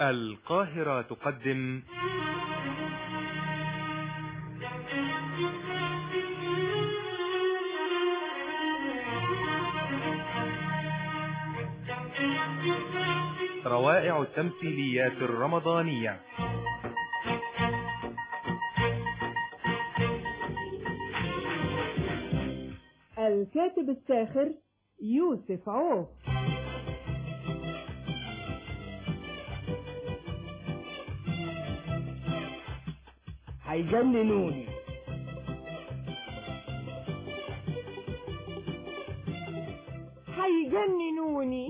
القاهرة تقدم روائع التمثيليات الرمضانية الكاتب الساخر يوسف عوف هيجننوني هيجننوني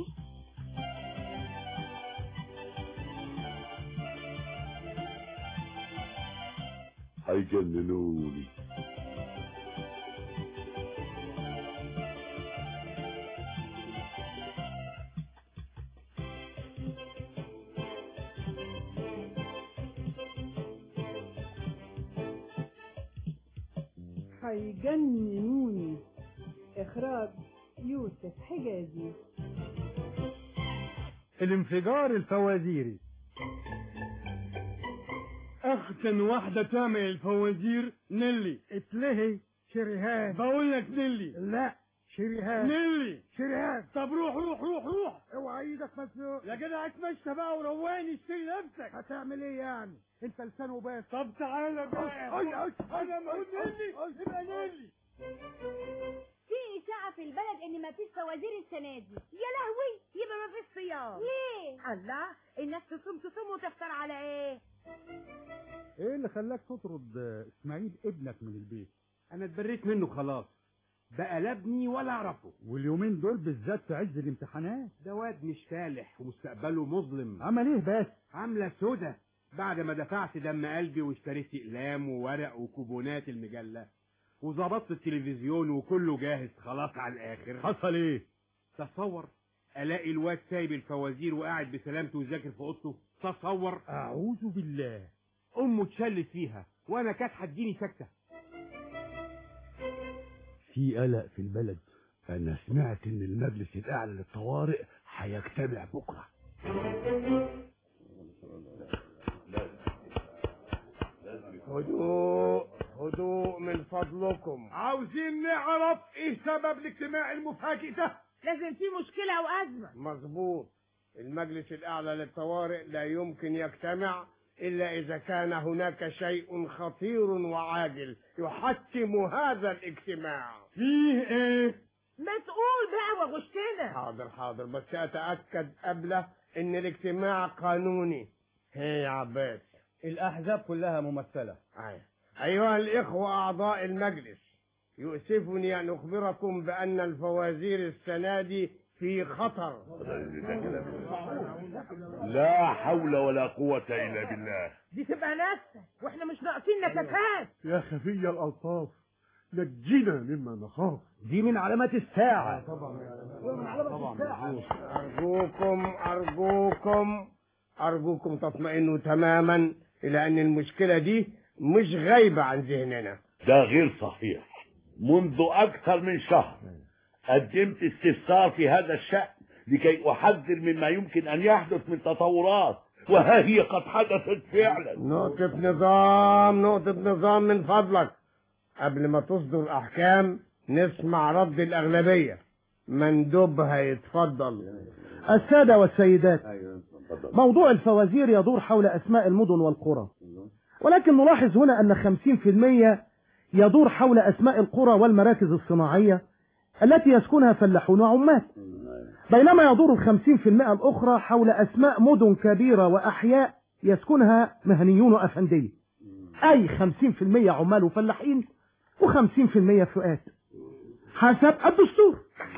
هيجننوني هيجننوني إخراج يوسف حجازي الانفجار الفوازيري اختن واحدة تعمل الفوازير نيلي اتلهي شريهان بقول لك نيلي لا شريهان نيلي شريهان طب روح روح روح روح اوعى ايدك مسلوق يا جدع اتمشى بقى ورواني اشتري نفسك هتعمل ايه يعني انت لسان وبس طب تعالى بقى انا موت نيلي يبقى نيلي في إشاعة في البلد إن مفيش فوازير السنة دي يا لهوي يبقى مفيش صيام ليه؟ الله الناس تصوم تصوم وتفطر على إيه؟ ايه اللي خلاك تطرد اسماعيل ابنك من البيت انا اتبريت منه خلاص بقى لا ابني ولا اعرفه واليومين دول بالذات في عز الامتحانات ده واد مش فالح ومستقبله مظلم عمل ايه بس عامله سودا بعد ما دفعت دم قلبي واشتريت اقلام وورق وكوبونات المجله وظبطت التلفزيون وكله جاهز خلاص على الاخر حصل ايه تصور الاقي الواد سايب الفوازير وقاعد بسلامته وذاكر في اوضته تصور اعوذ بالله امه اتشلت فيها وانا كانت هتجيني سكته في قلق في البلد انا سمعت ان المجلس الاعلى للطوارئ هيجتمع بكره هدوء هدوء من فضلكم عاوزين نعرف ايه سبب الاجتماع المفاجئ ده لازم في مشكلة أو أزمة مظبوط المجلس الأعلى للطوارئ لا يمكن يجتمع إلا إذا كان هناك شيء خطير وعاجل يحتم هذا الاجتماع فيه ايه ما تقول بقى وغشتنا حاضر حاضر بس أتأكد قبله إن الاجتماع قانوني هي يا عباس الاحزاب كلها ممثله أيوة. أيها الإخوة أعضاء المجلس يؤسفني أن أخبركم بأن الفوازير السنة دي في خطر لا حول ولا قوة الا بالله دي تبقى نكسة واحنا مش ناقصين نكسات يا خفي الالطاف نجينا مما نخاف دي من علامات الساعة طبعا أرجوكم أرجوكم أرجوكم تطمئنوا تماما إلى أن المشكلة دي مش غايبة عن ذهننا ده غير صحيح منذ اكثر من شهر قدمت استفسار في هذا الشأن لكي احذر مما يمكن ان يحدث من تطورات وها هي قد حدثت فعلا نقطة نظام نقطة نظام من فضلك قبل ما تصدر أحكام نسمع رد الأغلبية مندوبها يتفضل السادة والسيدات موضوع الفوازير يدور حول أسماء المدن والقرى ولكن نلاحظ هنا أن 50% يدور حول أسماء القرى والمراكز الصناعية التي يسكنها فلاحون وعمال بينما يدور الخمسين في المئة الأخرى حول أسماء مدن كبيرة وأحياء يسكنها مهنيون وأفندية أي خمسين في المية عمال وفلاحين وخمسين في المية فئات حسب الدستور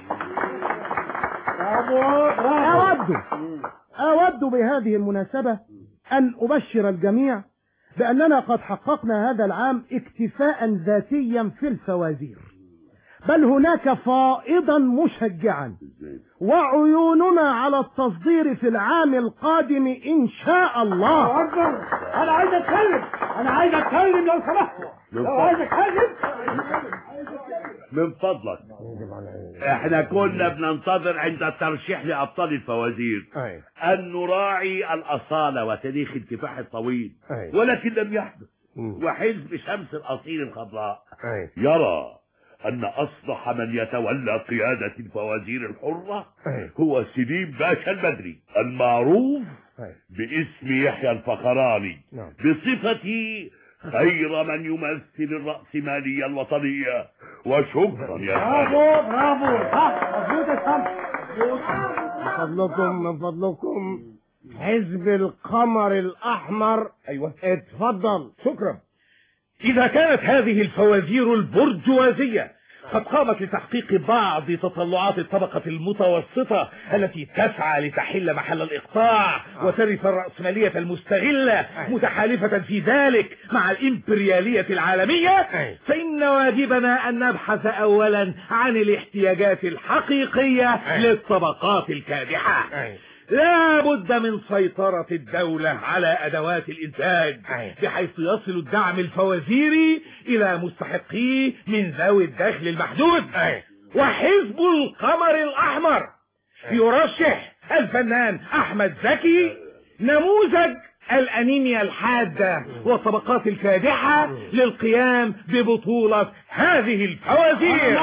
أود أود بهذه المناسبة أن أبشر الجميع بأننا قد حققنا هذا العام اكتفاء ذاتيا في الفوازير بل هناك فائضا مشجعا وعيوننا على التصدير في العام القادم إن شاء الله انا عايز اتكلم انا عايز اتكلم لو سمحت لو عايز اتكلم من فضلك احنا كنا بننتظر عند الترشيح لابطال الفوازير أي. ان نراعي الاصاله وتاريخ الكفاح الطويل أي. ولكن لم يحدث مم. وحزب شمس الاصيل الخضراء أي. يرى ان اصلح من يتولى قياده الفوازير الحره أي. هو سليم باشا البدري المعروف أي. باسم يحيى الفخراني نعم. بصفتي خير من يمثل الرأسمالية الوطنية وشكرا يا برافو برافو صح مظبوط يا سامي من فضلكم من فضلكم حزب القمر الأحمر أيوة اتفضل شكرا إذا كانت هذه الفوازير البرجوازية قد قامت لتحقيق بعض تطلعات الطبقة المتوسطة التي تسعى لتحل محل الإقطاع وترث الرأسمالية المستغلة متحالفة في ذلك مع الإمبريالية العالمية فإن واجبنا أن نبحث أولا عن الاحتياجات الحقيقية للطبقات الكادحة لا بد من سيطرة الدولة على أدوات الإنتاج بحيث يصل الدعم الفوازيري إلى مستحقيه من ذوي الدخل المحدود وحزب القمر الأحمر يرشح الفنان أحمد زكي نموذج الأنيميا الحادة والطبقات الكادحة للقيام ببطولة هذه الفوازير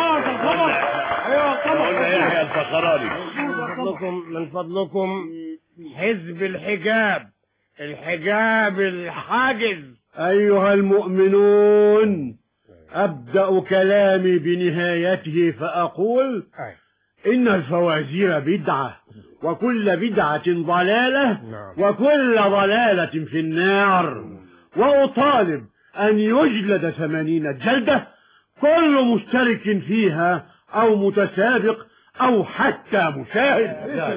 قلنا يحيى الفخراني من فضلكم من فضلكم حزب الحجاب الحجاب الحاجز أيها المؤمنون أبدأ كلامي بنهايته فأقول إن الفوازير بدعة وكل بدعة ضلالة وكل ضلالة في النار وأطالب أن يجلد ثمانين جلدة كل مشترك فيها أو متسابق أو حتى مشاهد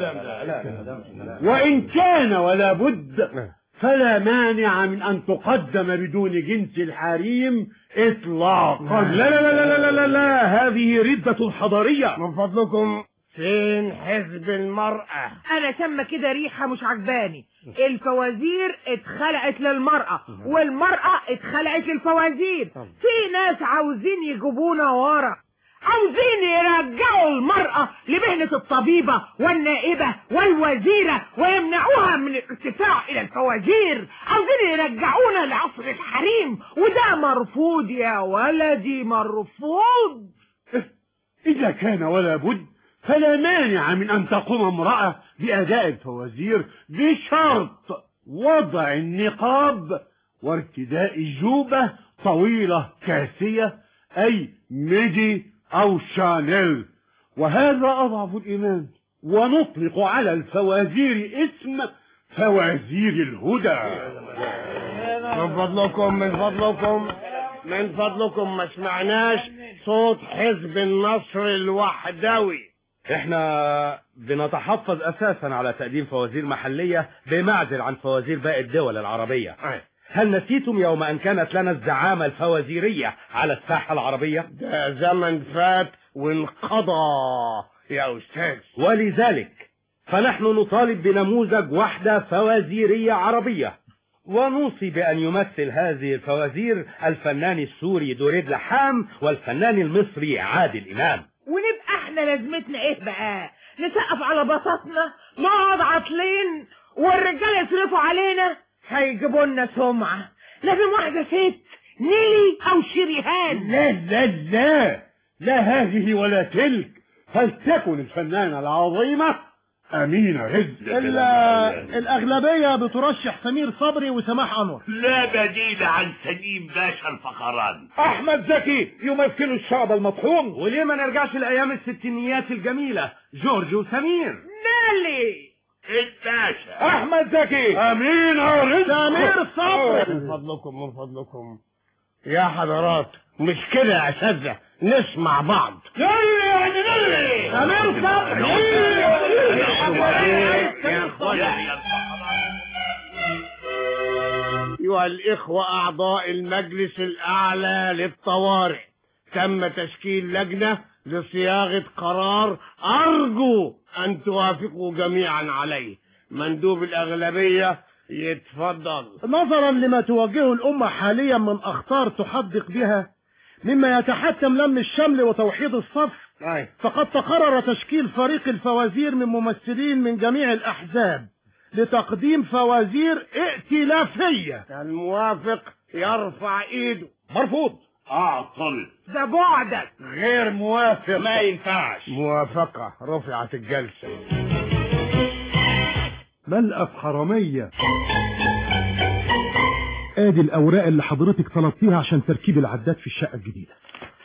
وإن كان ولا بد فلا مانع من أن تقدم بدون جنس الحريم إطلاقا لا لا لا لا لا لا, لا. هذه ردة حضارية من فضلكم فين حزب المرأة انا شم كده ريحة مش عجباني الفوازير اتخلقت للمرأة والمرأة اتخلقت للفوازير في ناس عاوزين يجيبونا ورا عاوزين يرجعوا المرأة لمهنة الطبيبة والنائبة والوزيرة ويمنعوها من الارتفاع إلى الفوازير عاوزين يرجعونا لعصر الحريم وده مرفوض يا ولدي مرفوض إذا كان ولا بد فلا مانع من أن تقوم امرأة بأداء الفوازير بشرط وضع النقاب وارتداء جوبة طويلة كاسية أي ميدي أو شانيل وهذا أضعف الإيمان ونطلق على الفوازير اسم فوازير الهدى من فضلكم من فضلكم من فضلكم ما سمعناش صوت حزب النصر الوحدوي احنا بنتحفظ اساسا على تقديم فوازير محلية بمعزل عن فوازير باقي الدول العربية هل نسيتم يوم ان كانت لنا الزعامة الفوازيرية على الساحة العربية ده زمن فات وانقضى يا أستاذ ولذلك فنحن نطالب بنموذج وحدة فوازيرية عربية ونوصي بأن يمثل هذه الفوازير الفنان السوري دوريد لحام والفنان المصري عادل إمام ونبقى احنا لازمتنا ايه بقى نسقف على بساطنا نقعد عاطلين والرجاله يصرفوا علينا هيجيبوا لنا سمعه لازم واحده ست نيلي او شريهان لا لا لا لا هذه ولا تلك فلتكن الفنانة العظيمة أمينة رزق الأغلبية بترشح سمير صبري وسماح أنور لا بديل عن سليم باشا الفخراني أحمد زكي يمثل الشعب المطحون وليه ما نرجعش لأيام الستينيات الجميلة جورج وسمير نيلي الباشا أحمد زكي أمينة رزق سمير صبري من فضلكم من فضلكم يا حضرات مش كده يا أساتذة نسمع بعض نلي يعني نلي سمير صبري أيها الإخوة أعضاء المجلس الأعلى للطوارئ تم تشكيل لجنة لصياغة قرار أرجو أن توافقوا جميعا عليه مندوب الأغلبية يتفضل نظرا لما تواجهه الأمة حاليا من أخطار تحدق بها مما يتحتم لم الشمل وتوحيد الصف أي. فقد تقرر تشكيل فريق الفوازير من ممثلين من جميع الأحزاب لتقديم فوازير ائتلافية الموافق يرفع ايده مرفوض اعترض ده بعدك غير موافق ما ينفعش موافقة رفعت الجلسة ملقف حرامية ادي الاوراق اللي حضرتك طلبتيها عشان تركيب العداد في الشقة الجديدة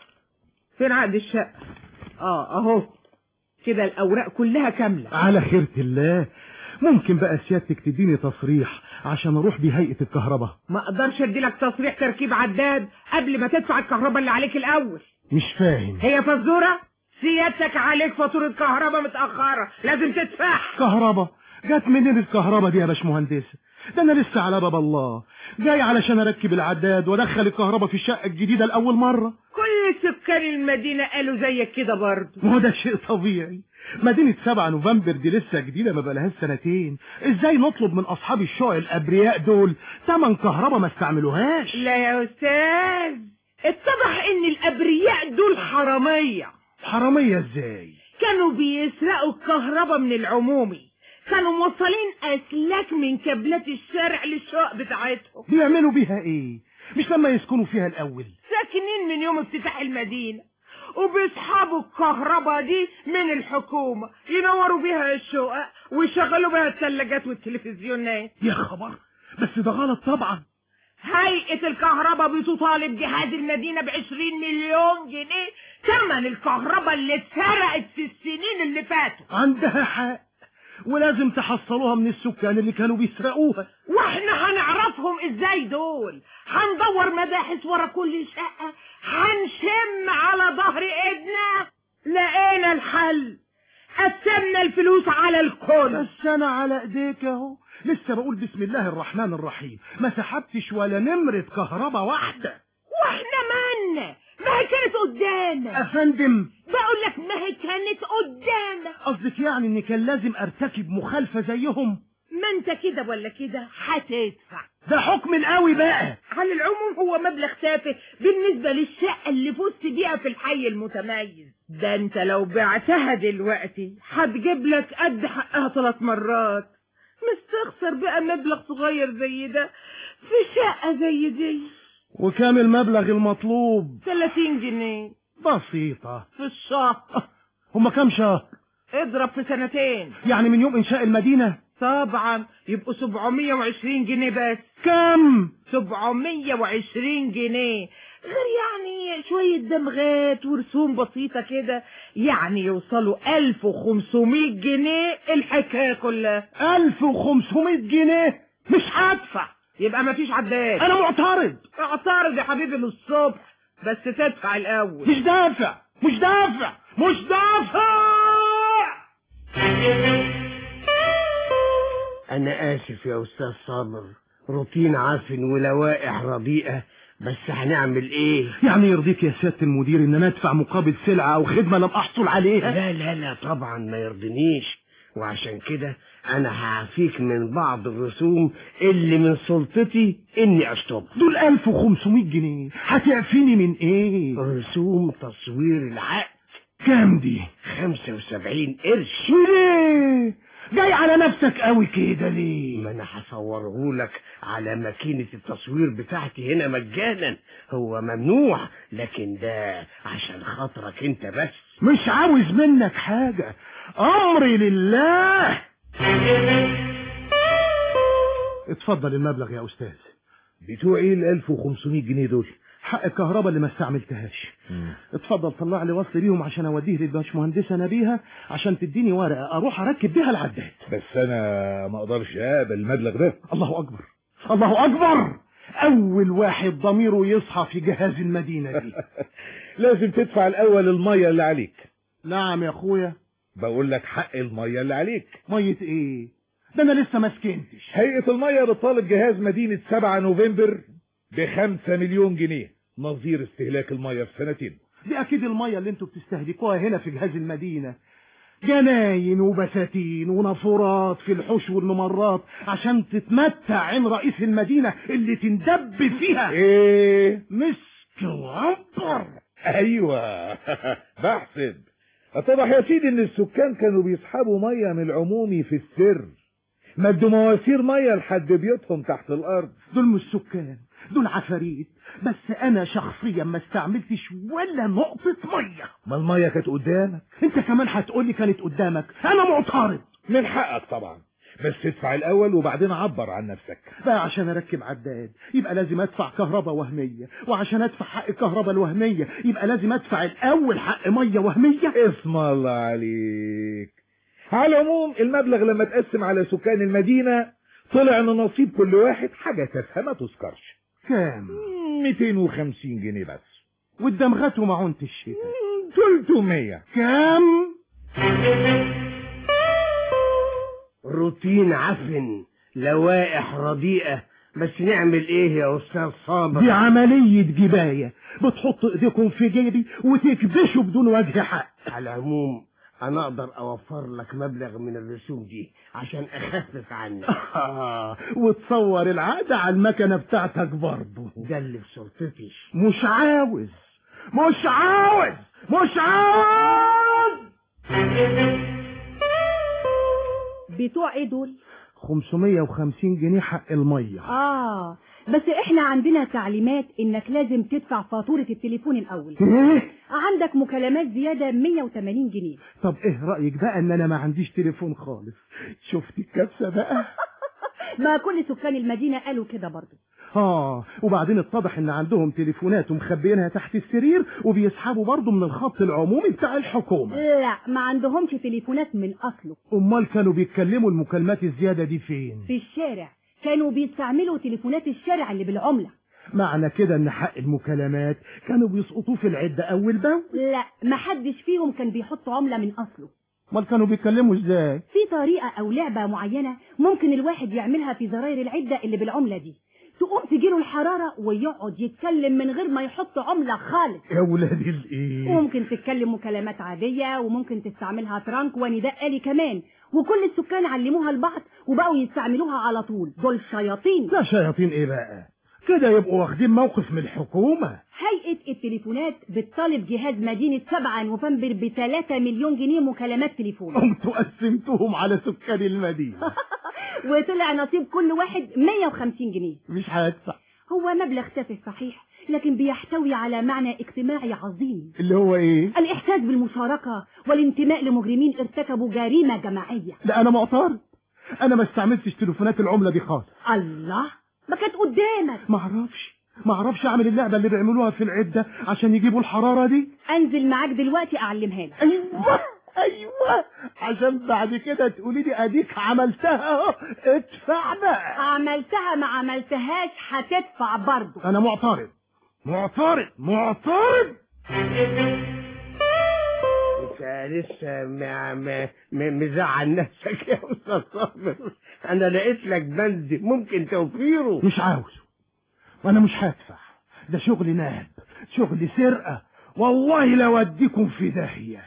فين عقد الشقة اه اهو كده الاوراق كلها كاملة على خيرة الله ممكن بقى سيادتك تديني تصريح عشان اروح بيه هيئة الكهرباء ما اقدرش اديلك تصريح تركيب عداد قبل ما تدفع الكهرباء اللي عليك الاول مش فاهم هي فزورة سيادتك عليك فاتورة كهرباء متأخرة لازم تدفعها كهرباء جت منين الكهرباء دي يا باشمهندس ده انا لسه على باب الله جاي علشان اركب العداد وادخل الكهرباء في الشقة الجديدة لاول مرة كل سكان المدينة قالوا زيك كده برضه ما هو ده شيء طبيعي مدينة 7 نوفمبر دي لسه جديدة ما بقالهاش سنتين ازاي نطلب من اصحاب الشقق الابرياء دول تمن كهرباء ما استعملوهاش لا يا استاذ اتضح ان الابرياء دول حرامية حرامية ازاي كانوا بيسرقوا الكهرباء من العمومي كانوا موصلين اسلاك من كابلات الشارع للشقق بتاعتهم بيعملوا بيها ايه مش لما يسكنوا فيها الاول ساكنين من يوم افتتاح المدينة وبيسحبوا الكهرباء دي من الحكومة ينوروا بيها الشقق ويشغلوا بيها الثلاجات والتلفزيونات يا خبر بس ده غلط طبعا هيئة الكهرباء بتطالب جهاز المدينة بعشرين مليون جنيه ثمن الكهرباء اللي اتسرقت في السنين اللي فاتوا عندها حق ولازم تحصلوها من السكان اللي كانوا بيسرقوها واحنا هنعرفهم ازاي دول هندور مباحث ورا كل شقة هنشم على ظهر ايدنا لقينا الحل قسمنا الفلوس على الكل بس انا على ايديك اهو لسه بقول بسم الله الرحمن الرحيم ما سحبتش ولا نمرة كهرباء واحدة واحنا مالنا ما هي كانت قدامنا افندم بقول لك ما هي كانت قدامنا قصدك يعني ان كان لازم ارتكب مخالفة زيهم ما انت كده ولا كده هتدفع ده حكم القوي بقى على العموم هو مبلغ تافه بالنسبة للشقة اللي فزت بيها في الحي المتميز ده انت لو بعتها دلوقتي هتجيب لك قد حقها ثلاث مرات مستخسر بقى مبلغ صغير زي ده في شقة زي دي وكام المبلغ المطلوب 30 جنيه بسيطة في الشهر هما كام شهر اضرب في سنتين يعني من يوم انشاء المدينة طبعا يبقوا 720 جنيه بس كام 720 جنيه غير يعني شوية دمغات ورسوم بسيطة كده يعني يوصلوا 1500 جنيه الحكاية كلها 1500 جنيه مش هدفع يبقى مفيش عداد انا معترض اعترض يا حبيبي للصبح بس تدفع الاول مش دافع مش دافع مش دافع أنا آسف يا أستاذ صابر روتين عفن ولوائح رديئة بس هنعمل إيه؟ يعني يرضيك يا سيادة المدير ان انا ادفع مقابل سلعة او خدمة لم احصل عليها لا لا لا طبعا ما يرضنيش وعشان كده أنا هعفيك من بعض الرسوم اللي من سلطتي إني أشطبها دول 1500 جنيه هتعفيني من ايه رسوم تصوير العقد كام دي 75 قرش ليه جاي على نفسك قوي كده ليه ما انا هصورهولك على ماكينة التصوير بتاعتي هنا مجانا هو ممنوع لكن ده عشان خاطرك انت بس مش عاوز منك حاجة امري لله اتفضل المبلغ يا استاذ بتوع ايه ال 1500 جنيه دول حق الكهرباء اللي ما استعملتهاش اتفضل طلع لي وصل بيهم عشان اوديه للباشمهندسه نبيها عشان تديني ورقه اروح اركب بيها العداد بس انا ما اقدرش اقبل المبلغ ده الله اكبر الله اكبر اول واحد ضميره يصحى في جهاز المدينه دي لازم تدفع الاول المية اللي عليك نعم يا اخويا بقول لك حق المية اللي عليك ميه ايه ده انا لسه ما سكنتش هيئة المية بتطالب جهاز مدينة 7 نوفمبر بخمسة مليون جنيه نظير استهلاك المية في سنتين دي اكيد الميه اللي انتوا بتستهلكوها هنا في جهاز المدينه جناين وبساتين ونافورات في الحوش والممرات عشان تتمتع عين رئيس المدينة اللي تندب فيها ايه مش توبر ايوه بحسب اتضح يا سيدي ان السكان كانوا بيسحبوا ميه من العمومي في السر مدوا مواسير ميه لحد بيوتهم تحت الارض دول مش سكان دول عفاريت بس انا شخصيا ما استعملتش ولا نقطة مية ما الميه كانت قدامك انت كمان هتقولي كانت قدامك انا معترض من حقك طبعا بس ادفع الاول وبعدين عبر عن نفسك بقى عشان اركب عداد يبقى لازم ادفع كهرباء وهمية وعشان ادفع حق الكهرباء الوهمية يبقى لازم ادفع الاول حق مية وهمية اسم الله عليك على العموم المبلغ لما تقسم على سكان المدينة طلع ان نصيب كل واحد حاجة تافهة ما تذكرش كام 250 جنيه بس والدمغات ومعونة الشتاء 300 كام روتين عفن لوائح رديئة بس نعمل ايه يا استاذ صابر دي عملية جباية بتحط ايديكم في جيبي وتكبشوا بدون وجه حق على العموم انا اقدر اوفر لك مبلغ من الرسوم دي عشان اخفف عنك آه، وتصور العادة على المكنة بتاعتك برضه ده اللي بسلطتي مش عاوز مش عاوز مش عاوز بتوع ايه دول 550 جنيه حق المية اه بس احنا عندنا تعليمات انك لازم تدفع فاتورة التليفون الاول إيه؟ عندك مكالمات زيادة 180 جنيه طب ايه رأيك بقى ان انا ما عنديش تليفون خالص شفت الكبسة بقى ما كل سكان المدينة قالوا كده برضو اه وبعدين اتضح ان عندهم تليفونات ومخبيينها تحت السرير وبيسحبوا برضه من الخط العمومي بتاع الحكومة لا ما عندهمش تليفونات من اصله امال كانوا بيتكلموا المكالمات الزيادة دي فين في الشارع كانوا بيستعملوا تليفونات الشارع اللي بالعملة معنى كده ان حق المكالمات كانوا بيسقطوه في العدة اول باول لا ما حدش فيهم كان بيحط عملة من اصله امال كانوا بيتكلموا ازاي في طريقة او لعبة معينة ممكن الواحد يعملها في زراير العدة اللي بالعملة دي تقوم تجيله الحرارة ويقعد يتكلم من غير ما يحط عملة خالص يا ولاد الايه وممكن تتكلم مكالمات عادية وممكن تستعملها ترانك ونداء آلي كمان وكل السكان علموها لبعض وبقوا يستعملوها على طول دول شياطين لا شياطين ايه بقى كده يبقوا واخدين موقف من الحكومة هيئة التليفونات بتطالب جهاز مدينة 7 نوفمبر ب 3 مليون جنيه مكالمات تليفون قمتوا قسمتوهم على سكان المدينة وطلع نصيب كل واحد 150 جنيه مش هدفع هو مبلغ تافه صحيح لكن بيحتوي على معنى اجتماعي عظيم اللي هو ايه الإحساس بالمشاركة والانتماء لمجرمين ارتكبوا جريمة جماعية لا انا معترض انا ما استعملتش تليفونات العملة دي خالص الله ما كانت قدامك ما اعرفش ما اعرفش اعمل اللعبة اللي بيعملوها في العدة عشان يجيبوا الحرارة دي انزل معاك دلوقتي اعلمها لك ايوه ايوه عشان بعد كده تقولي لي اديك عملتها اهو ادفع بقى عملتها ما عملتهاش هتدفع برضه انا معترض معترض معترض انت لسه مع م- م- مزعل نفسك يا استاذ صابر انا لقيت لك بند ممكن توفيره مش عاوزه وانا مش هدفع ده شغل نهب شغل سرقة والله لو اديكم في داهية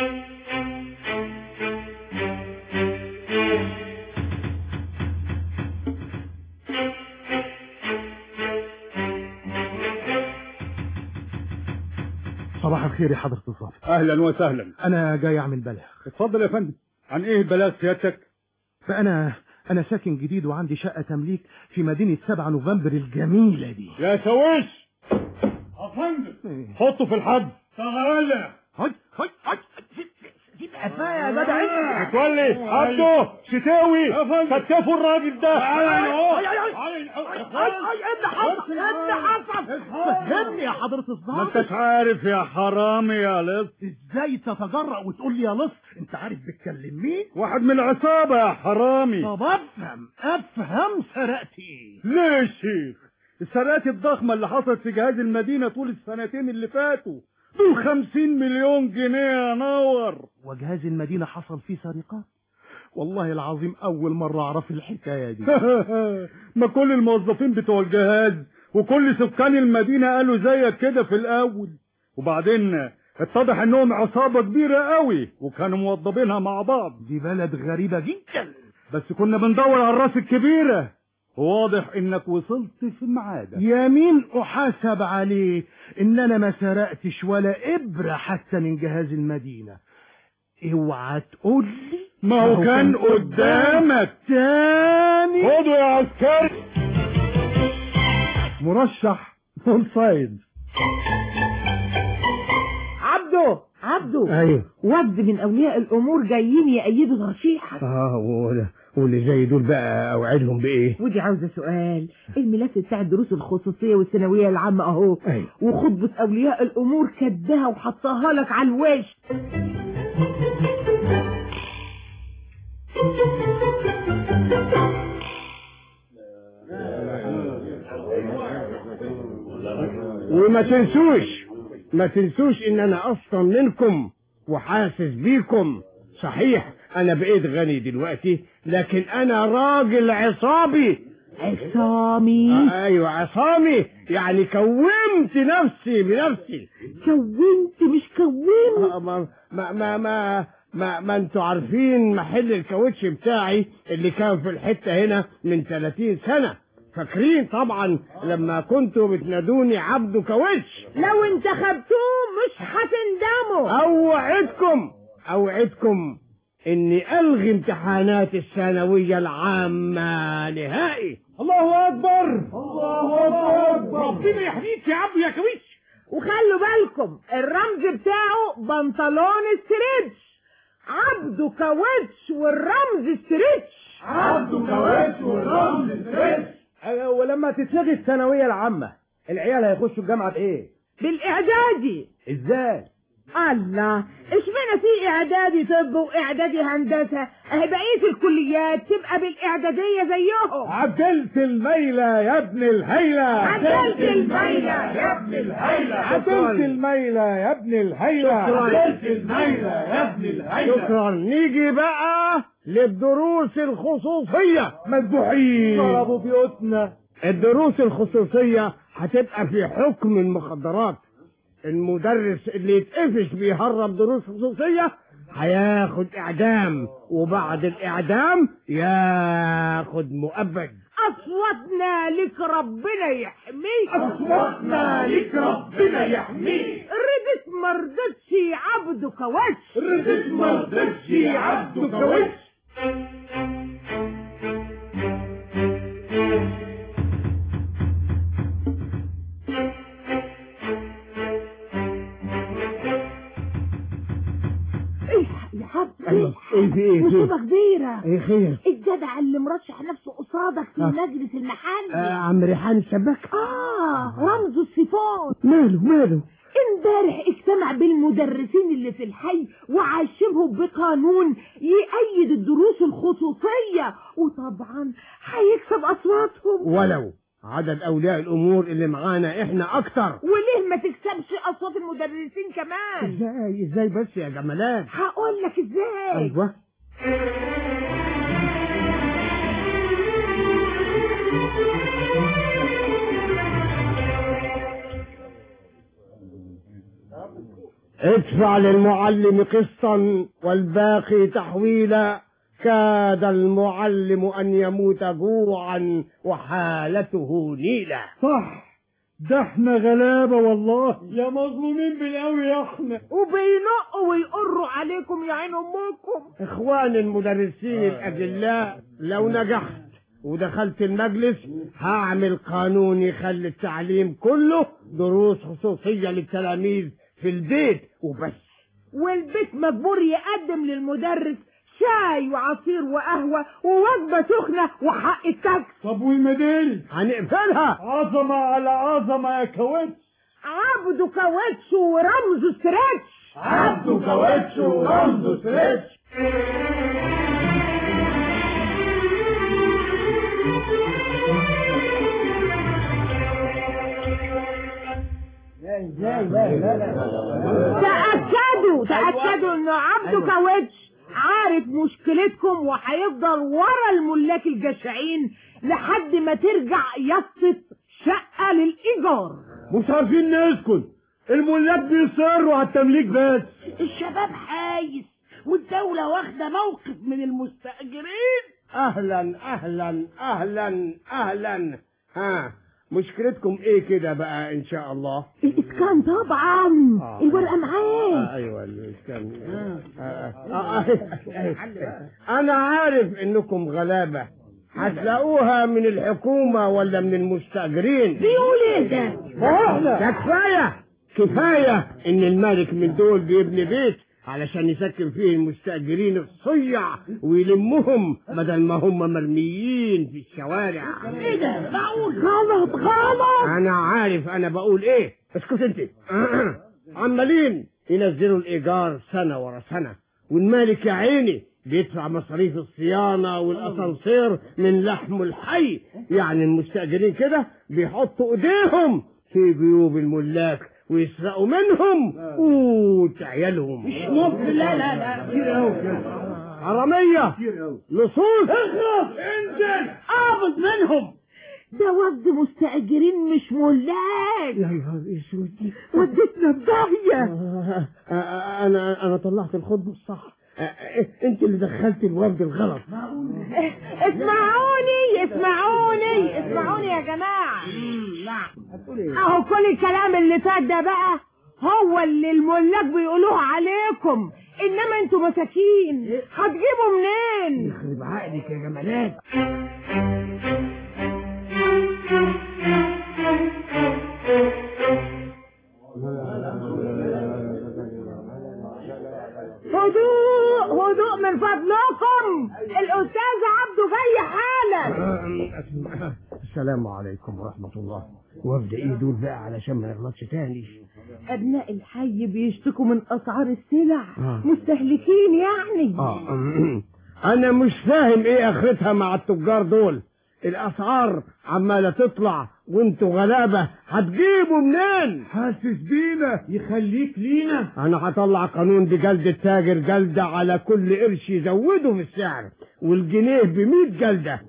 صباح الخير يا حضرة الضابط اهلا وسهلا انا جاي اعمل بلاغ اتفضل يا فندم عن ايه البلاغ سيادتك فانا انا ساكن جديد وعندي شقة تمليك في مدينة 7 نوفمبر الجميلة دي يا سويش يا فندم حطه في الحد تعالى هاي هاي هاي جيب قفايا يا جدع انت متولي عبده شتاوي يا فندم. كتفوا الراجل ده اي اي اي اي ابن حصل ابن حصل فهمني يا حضرة ما الضابط انتش عارف يا حرامي يا لص ازاي تتجرأ وتقول لي يا لص انت عارف بتكلم مين واحد من العصابة يا حرامي طب افهم افهم سرقتي ليه يا شيخ السرقات الضخمة اللي حصلت في جهاز المدينة طول السنتين اللي فاتوا دول خمسين مليون جنيه يا نور وجهاز المدينة حصل فيه سرقات والله العظيم اول مرة اعرف الحكاية دي ما كل الموظفين بتوع الجهاز وكل سكان المدينة قالوا زيك كده في الأول وبعدين اتضح انهم عصابة كبيرة قوي وكانوا موظبينها مع بعض دي بلد غريبة جدا بس كنا بندور على الراس الكبيرة واضح انك وصلت في ميعادك يمين احاسب عليه ان انا ما سرقتش ولا ابره حتى من جهاز المدينه اوعى تقول لي ما هو كان قدامك تاني خدوا يا عسكري مرشح اونسايد عبده عبده ايوه ود من اولياء الامور جايين يأيدوا ترشيحك اه ولا- واللي زي دول بقى اوعدهم بايه ودي عاوزة سؤال الملف بتاع الدروس الخصوصية والثانوية العامة اهو ايوه وخطبة اولياء الامور كدها وحطاها لك على الوش وما تنسوش ما تنسوش ان انا اصلا منكم وحاسس بيكم صحيح انا بقيت غني دلوقتي لكن انا راجل عصابي عصامي آه ايوه عصامي يعني كومت نفسي بنفسي كونت مش كونت آه، ما ما ما ما ما, ما انتوا عارفين محل الكاوتش بتاعي اللي كان في الحتة هنا من 30 سنة فاكرين طبعا لما كنتوا بتنادوني عبده كاوتش لو انتخبتوه مش هتندموا اوعدكم اوعدكم اني الغي امتحانات الثانوية العامة نهائي الله اكبر الله اكبر ربنا يحميك يا عبد يا كويش وخلوا بالكم الرمز بتاعه بنطلون ستريتش عبده كاوتش والرمز ستريتش عبده كويش والرمز ستريس ولما تتلغي الثانويه العامه العيال هيخشوا الجامعه بايه بالاعدادي ازاي الله اشمعنى في اعدادي طب واعدادي هندسه اهي بقيه الكليات تبقى بالاعداديه زيهم عدلت الميلة يا ابن الهيلة عدلت الميلة يا ابن الهيلة عدلت الميلة يا ابن الهيلة عدلت الميلة يا ابن الهيلة شكرا نيجي بقى للدروس الخصوصية مذبوحين ضربوا بيوتنا الدروس الخصوصية هتبقى في حكم المخدرات المدرس اللي يتقفش بيهرب دروس خصوصية هياخد اعدام وبعد الاعدام ياخد مؤبد اصواتنا لك ربنا يحميك أصواتنا ليك ربنا يحميك ردت مرضتش عبده كوتش ردت مرضتش يا عبده كويش الحق يا عبده ايه في ايه في مصيبة كبيرة ايه خير الجدع اللي مرشح نفسه قصادك في آه. مجلس المحل آه عم ريحان السباك اه رمزه السيفون ماله ماله امبارح اجتمع بالمدرسين اللي في الحي وعشمهم بقانون يأيد الدروس الخصوصية وطبعا هيكسب اصواتهم ولو عدد اولياء الامور اللي معانا احنا اكتر وليه ما تكسبش اصوات المدرسين كمان ازاي ازاي بس يا جمالات هقول لك ازاي ايوه ادفع للمعلم قسطا والباقي تحويلا كاد المعلم ان يموت جوعا وحالته نيله صح ده احنا غلابة والله يا مظلومين بالقوي يا احنا وبينقوا ويقروا عليكم يا عين امكم اخوان المدرسين الاجلاء لو نجحت ودخلت المجلس هعمل قانون يخلي التعليم كله دروس خصوصية للتلاميذ في البيت وبس والبيت مجبور يقدم للمدرس شاي وعصير وقهوة ووجبة سخنة وحق التاكس طب والمدارس هنقفلها عظمة على عظمة يا كويتش عبده كاوتش ورمزه ستريتش عبده كويتش ورمزه ستريتش تأكدوا تأكدوا انه عبده كاوتش عارف مشكلتكم وهيفضل ورا الملاك الجشعين لحد ما ترجع يسط شقة للإيجار مش عارفين نسكت الملاك بيصروا على التمليك بس الشباب حايس والدولة واخدة موقف من المستأجرين اهلا اهلا اهلا اهلا ها مشكلتكم ايه كده بقى ان شاء الله الاسكان طبعا آه. الورقه آه معاه ايوه الاسكان آه آه آه آه آه انا عارف انكم غلابه هتلاقوها من الحكومه ولا من المستاجرين بيقول ايه ده ده كفايه كفايه ان الملك من دول بيبني بيت علشان يسكن فيه المستاجرين الصيع ويلمهم بدل ما هم مرميين في الشوارع ايه ده معقول غلط غلط انا عارف انا بقول ايه اسكت انت عمالين ينزلوا الايجار سنه ورا سنه والمالك يا عيني بيدفع مصاريف الصيانة والأسانسير من لحمه الحي يعني المستأجرين كده بيحطوا إيديهم في جيوب الملاك ويسرقوا منهم قوت عيالهم مش ممكن لا لا لا كتير قوي حرامية لصوص اخرب انزل قابض منهم ده وفد مستأجرين مش ملاك يا نهار اسود ودتنا في داهية آه، آه، انا انا طلعت الخطبه الصح آه، آه، انت اللي دخلت الوفد الغلط اسمعوني اسمعوني اسمعوني يا جماعة اهو كل الكلام اللي فات ده بقى هو اللي الملاك بيقولوه عليكم انما انتوا مساكين هتجيبوا منين يخرب عقلك يا جمالات هدوء هدوء من فضلكم الاستاذ عبده جاي حالا السلام عليكم ورحمة الله وفد ايه دول بقى علشان ما نغلطش تاني ابناء الحي بيشتكوا من اسعار السلع آه. مستهلكين يعني اه انا مش فاهم ايه اخرتها مع التجار دول الاسعار عمالة تطلع وانتوا غلابة هتجيبوا منين حاسس بينا يخليك لينا انا هطلع قانون بجلد التاجر جلدة على كل قرش يزوده في السعر والجنيه بمية جلدة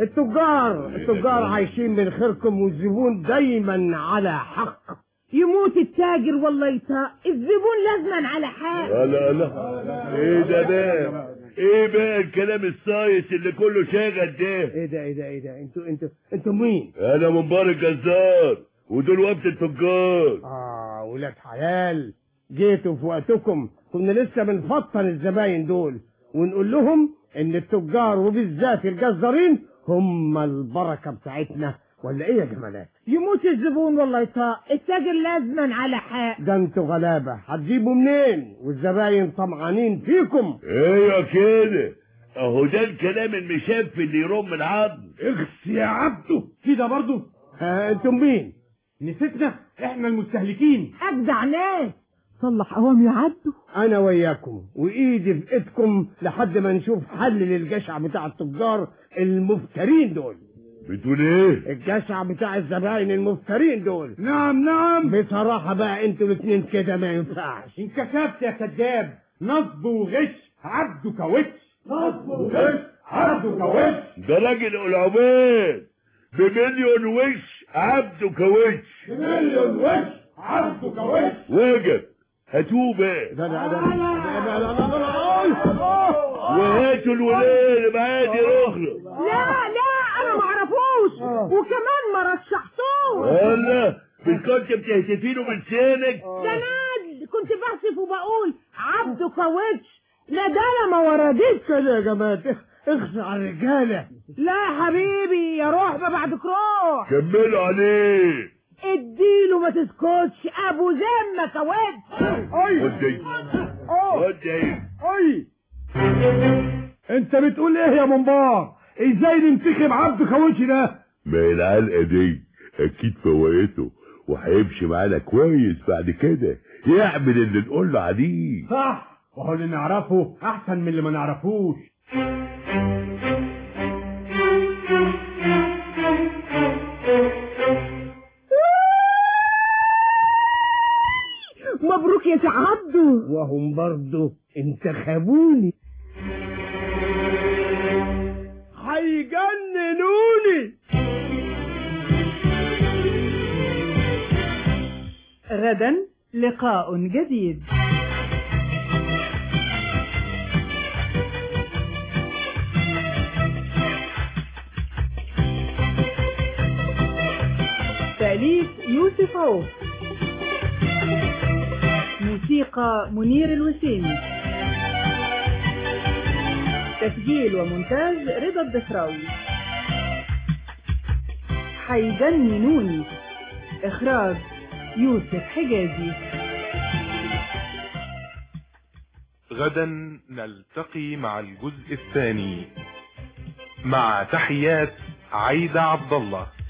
التجار التجار عايشين من خيركم والزبون دايما على حق يموت التاجر والله يطاق الزبون لازما على حق لا لا ايه ده بقى ايه بقى الكلام الصايص اللي كله شاغل ده ايه ده ايه ده ايه ده انتوا انتوا انتوا مين انا مبارك جزار ودول وقت التجار اه ولاد حلال جيتوا في وقتكم كنا لسه بنفطن الزباين دول ونقول لهم ان التجار وبالذات الجزارين هم البركه بتاعتنا ولا ايه يا جمالات يموت الزبون والله يطاق التاجر لازما على حق ده انتوا غلابه هتجيبوا منين والزباين طمعانين فيكم ايوه كده اهو ده الكلام المشاف اللي يرم العظم اخس يا عبده كده برضو آه انتم مين نسيتنا احنا المستهلكين اجدع ناس صلح قوام يعدوا انا وياكم وايدي في ايدكم لحد ما نشوف حل للجشع بتاع التجار المفترين دول بتقول ايه الجشع بتاع الزباين المفترين دول نعم نعم بصراحة بقى انتوا الاتنين كده ما ينفعش انكشفت يا كذاب نصب وغش عبده كاوتش نصب وغش عبده كاوتش ده راجل العباد بمليون وش عبده كاوتش مليون وش عبده كاوتش واجب هاتوه بقى ده ده ده ده- ده- ده- ده- ده- ده- وهاتوا الولايه اللي معايا دي اخرى لا لا انا ما اعرفوش وكمان ما رشحتوش الله مش كنت بتهتفينه من سنك ده نادل كنت بحسف وبقول عبده كاوتش لا ده انا ما وردتش كده يا جماعة اخ- اخشى على الرجالة لا يا حبيبي يا روح ما بعدك روح كملوا عليه اديله ما تسكتش ابو ذمه كاوتش خد دي خد دي اي انت بتقول ايه يا منبار ازاي ننتخب عبده كاوتش ده ما هي العلقه دي اكيد فوقته وهيمشي معانا كويس بعد كده يعمل اللي نقول له عليه صح وهو اللي نعرفه احسن من اللي ما نعرفوش مبروك يا سعادته وهم برضو انتخبوني هيجننوني غدا لقاء جديد تأليف يوسف عوف موسيقى منير الوسيمي تسجيل ومونتاج رضا الدفراوي حيجننوني إخراج يوسف حجازي غدا نلتقي مع الجزء الثاني مع تحيات عايدة عبد الله